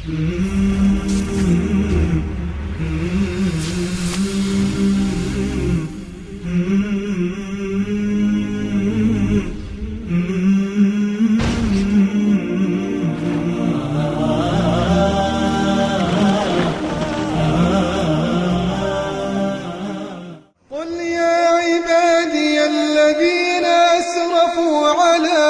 قل يا عبادي الذين أسرفوا على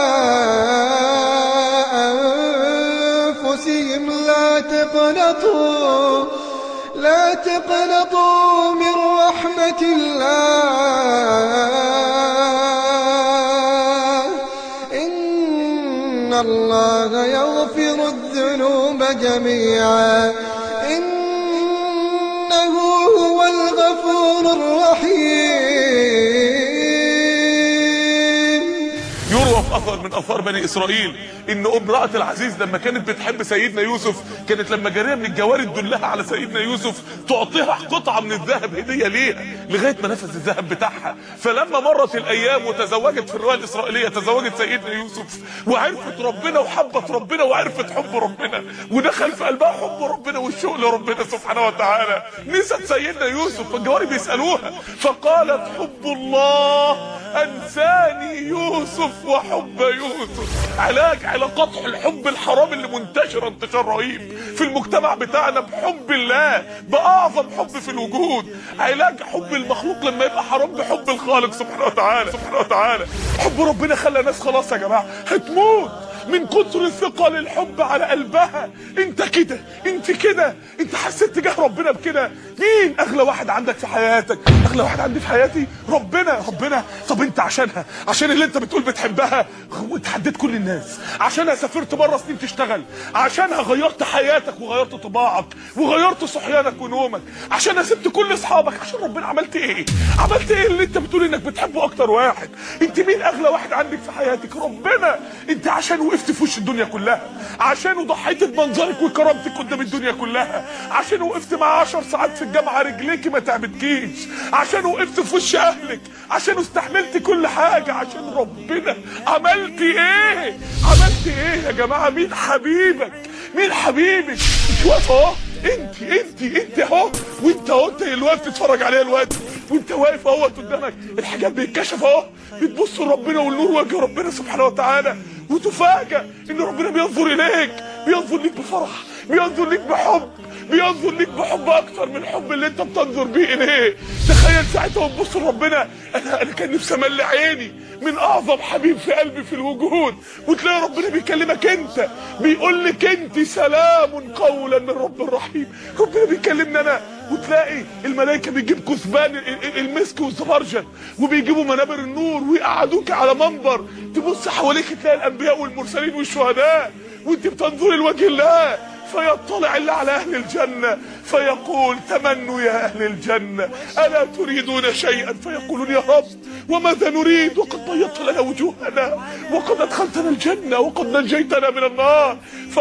أنفسهم لا تقنطوا لا تقنطوا من رحمة الله إن الله يغفر الذنوب جميعا إنه هو الغفور الرحيم يروى في اثر من اثار بني اسرائيل ان امراه العزيز لما كانت بتحب سيدنا يوسف كانت لما جاريه من الجواري تدلها على سيدنا يوسف تعطيها قطعه من الذهب هديه ليها لغايه ما نفذ الذهب بتاعها فلما مرت الايام وتزوجت في الروايه الاسرائيليه تزوجت سيدنا يوسف وعرفت ربنا وحبت ربنا وعرفت حب ربنا ودخل في قلبها حب ربنا والشوق لربنا سبحانه وتعالى نسيت سيدنا يوسف فالجواري بيسالوها فقالت حب الله انساني يوسف وحب يوسف علاج على قطع الحب الحرام اللي منتشر انتشار رهيب في المجتمع بتاعنا بحب الله باعظم حب في الوجود علاج حب المخلوق لما يبقى حرام بحب الخالق سبحانه وتعالى سبحانه وتعالى حب ربنا خلى ناس خلاص يا جماعه هتموت من كتر ثقل الحب على قلبها انت كده انت كده انت حسيت تجاه ربنا بكده مين اغلى واحد عندك في حياتك اغلى واحد عندي في حياتي ربنا ربنا طب انت عشانها عشان اللي انت بتقول بتحبها وتحديت كل الناس عشانها سافرت بره سنين تشتغل عشانها غيرت حياتك وغيرت طباعك وغيرت صحيانك ونومك عشانها سبت كل اصحابك عشان ربنا عملت ايه عملت ايه اللي انت بتقول انك بتحبه اكتر واحد انت مين اغلى واحد عندك في حياتك ربنا انت عشان وقفت في وش الدنيا كلها عشان ضحيت بمنظرك وكرامتك قدام الدنيا كلها عشان وقفت مع 10 ساعات في الجامعه رجليكي ما تعبتكيش عشان وقفت في وش اهلك عشان استحملت كل حاجه عشان ربنا عملت ايه عملت ايه يا جماعه مين حبيبك مين حبيبك انت واقفه اهو انت انت انت اهو وانت اهو انت اللي واقف تتفرج عليها الوقت وانت واقف اهو قدامك الحجاب بيتكشف اهو بتبص لربنا والنور وجه ربنا سبحانه وتعالى وتفاجأ ان ربنا بينظر اليك بينظر ليك بفرح بينظر ليك بحب بينظر ليك بحب اكتر من الحب اللي انت بتنظر بيه اليه تخيل ساعتها وتبص لربنا انا انا كان نفسي املي عيني من اعظم حبيب في قلبي في الوجود وتلاقي ربنا بيكلمك انت بيقول لك انت سلام قولا من رب رحيم ربنا بيكلمني انا وتلاقي الملائكه بتجيب كثبان ال- ال- المسك والزبرجد وبيجيبوا منابر النور ويقعدوك على منبر تبص حواليك تلاقي الانبياء والمرسلين والشهداء وانت بتنظري لوجه الله فيطلع الله على اهل الجنه فيقول تمنوا يا اهل الجنه الا تريدون شيئا فيقولون يا رب وماذا نريد وقد بيضت لنا وجوهنا وقد ادخلتنا الجنه وقد نجيتنا من النار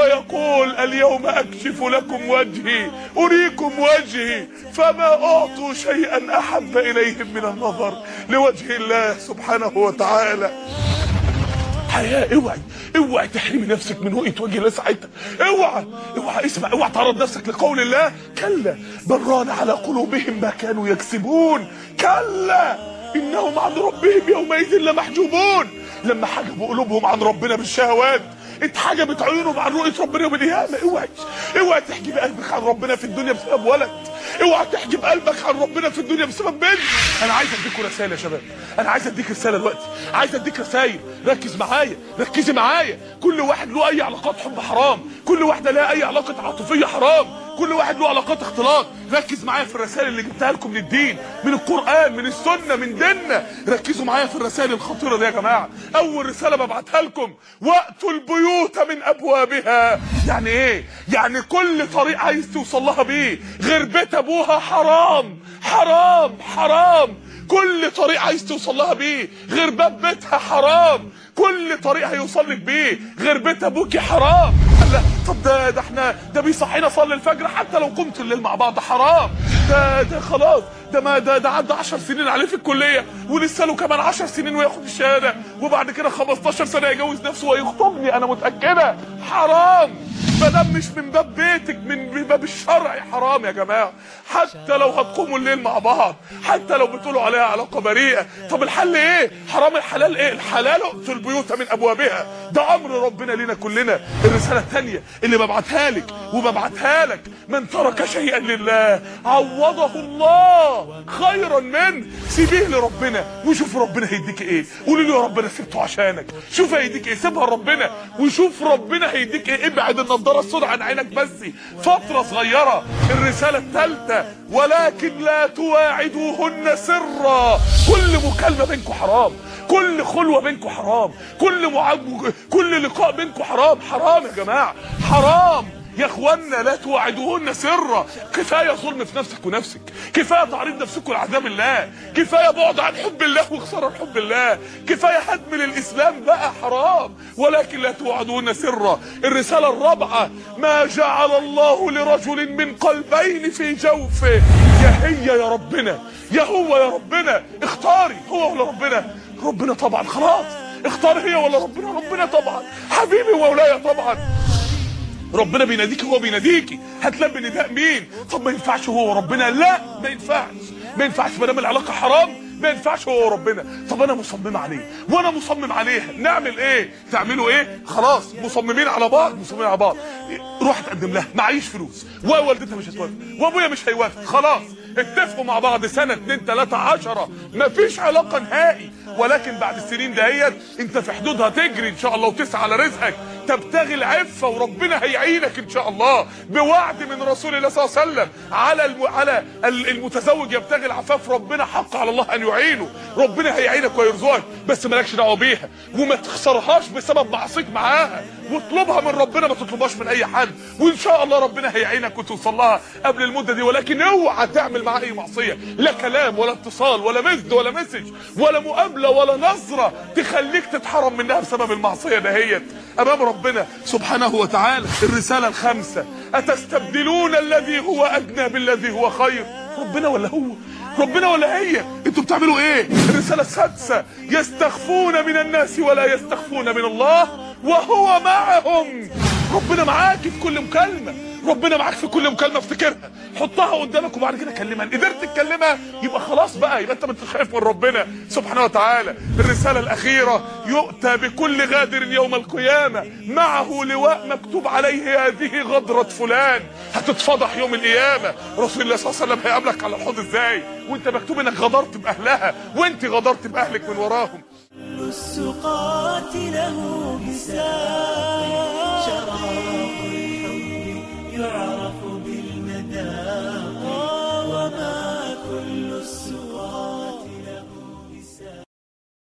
فيقول اليوم اكشف لكم وجهي اريكم وجهي فما اعطوا شيئا احب اليهم من النظر لوجه الله سبحانه وتعالى حياة اوعي اوعي تحرمي نفسك من رؤية وجه الله ساعتها اوعى اوعى اسمع اوعى تعرض نفسك لقول الله كلا بل ران على قلوبهم ما كانوا يكسبون كلا انهم عن ربهم يومئذ لمحجوبون لما حجبوا قلوبهم عن ربنا بالشهوات اتحجبت عيونهم عن رؤية ربنا يوم القيامة اوعي اوعي تحجب قلبك عن ربنا في الدنيا بسبب ولد اوعى تحجب قلبك عن ربنا في الدنيا بسبب بنت انا عايز اديكوا رسائل يا شباب انا عايز اديك رساله دلوقتي عايز اديك رسائل ركز معايا ركزي معايا كل واحد له اي علاقات حب حرام كل واحده لها اي علاقه عاطفيه حرام كل واحد له علاقات اختلاط ركز معايا في الرسائل اللي جبتها لكم من الدين من القران من السنه من ديننا ركزوا معايا في الرسائل الخطيره دي يا جماعه اول رساله ببعتها لكم واتوا البيوت من ابوابها يعني ايه يعني كل طريق عايز توصل لها بيه غير بيت ابوها حرام حرام حرام كل طريق عايز توصل لها بيه غير باب بيتها حرام كل طريق هيوصل لك بيه غير بيت ابوكي حرام قال لا طب ده ده احنا ده بيصحينا صلي الفجر حتى لو قمت الليل مع بعض حرام ده ده خلاص ده ما ده ده عنده 10 سنين عليه في الكليه ولسه له كمان 10 سنين وياخد الشهاده وبعد كده 15 سنه يجوز نفسه ويخطبني انا متاكده حرام ما دام مش من باب بيتك من باب الشرع حرام يا جماعه حتى لو هتقوموا الليل مع بعض حتى لو بتقولوا عليها علاقه بريئه طب الحل ايه حرام الحلال ايه الحلال ائتوا البيوت من ابوابها ده امر ربنا لينا كلنا الرساله الثانيه اللي ببعتها لك وببعتها لك من ترك شيئا لله عوضه الله خيرا منه سيبيه لربنا وشوف ربنا هيديك ايه قولي له يا ربنا سبته عشانك شوف هيديك ايه سيبها لربنا وشوف ربنا هيديك ايه ابعد النضاره السوداء عن عينك بس فتره صغيره الرساله الثالثه ولكن لا تواعدوهن سرا كل مكالمه بينكم حرام كل خلوه بينكم حرام كل معب... كل لقاء بينكم حرام حرام يا جماعه حرام يا اخوانا لا توعدوهن سرا كفايه ظلم في نفسك ونفسك كفايه تعريض نفسكم لعذاب الله كفايه بعد عن حب الله وخساره حب الله كفايه هدم للاسلام بقى حرام ولكن لا توعدوهن سرا الرساله الرابعه ما جعل الله لرجل من قلبين في جوفه يا هي يا ربنا يا هو يا ربنا اختاري هو ولا ربنا ربنا طبعا خلاص اختار هي ولا ربنا ربنا طبعا حبيبي وولايا طبعا ربنا بيناديك هو بيناديكي هتلبي نداء مين طب ما ينفعش هو وربنا لا ما ينفعش ما ينفعش ما دام العلاقه حرام ما ينفعش هو وربنا طب انا مصمم عليه وانا مصمم عليها نعمل ايه تعملوا ايه خلاص مصممين على بعض مصممين على بعض روح تقدم لها معيش فلوس ووالدتها مش هتوافق وابويا مش هيوافق خلاص اتفقوا مع بعض سنه اتنين تلاته عشره مفيش علاقه نهائي ولكن بعد السنين دهيت انت في حدودها تجري ان شاء الله وتسعى على رزقك تبتغي العفه وربنا هيعينك ان شاء الله بوعد من رسول الله صلى الله عليه وسلم على الم... على المتزوج يبتغي العفاف ربنا حق على الله ان يعينه ربنا هيعينك ويرزقك بس مالكش دعوه بيها وما تخسرهاش بسبب معصيك معاها واطلبها من ربنا ما تطلبهاش من اي حد وان شاء الله ربنا هيعينك وتوصل لها قبل المده دي ولكن اوعى تعمل معاها اي معصيه لا كلام ولا اتصال ولا مسج ولا مسج ولا مقابله ولا نظره تخليك تتحرم منها بسبب المعصيه دهيت امام ربنا سبحانه وتعالى الرساله الخامسه اتستبدلون الذي هو ادنى بالذي هو خير ربنا ولا هو ربنا ولا هي انتوا بتعملوا ايه الرساله السادسه يستخفون من الناس ولا يستخفون من الله وهو معهم ربنا معاك في كل مكالمه ربنا معاك في كل مكالمه افتكرها حطها قدامك وبعد كده كلمها ان قدرت تكلمها يبقى خلاص بقى يبقى انت ما خايف من ربنا سبحانه وتعالى الرساله الاخيره يؤتى بكل غادر يوم القيامه معه لواء مكتوب عليه هذه غدره فلان هتتفضح يوم القيامه رسول الله صلى الله عليه وسلم هيقابلك على الحوض ازاي وانت مكتوب انك غدرت باهلها وانت غدرت باهلك من وراهم السقات له بسام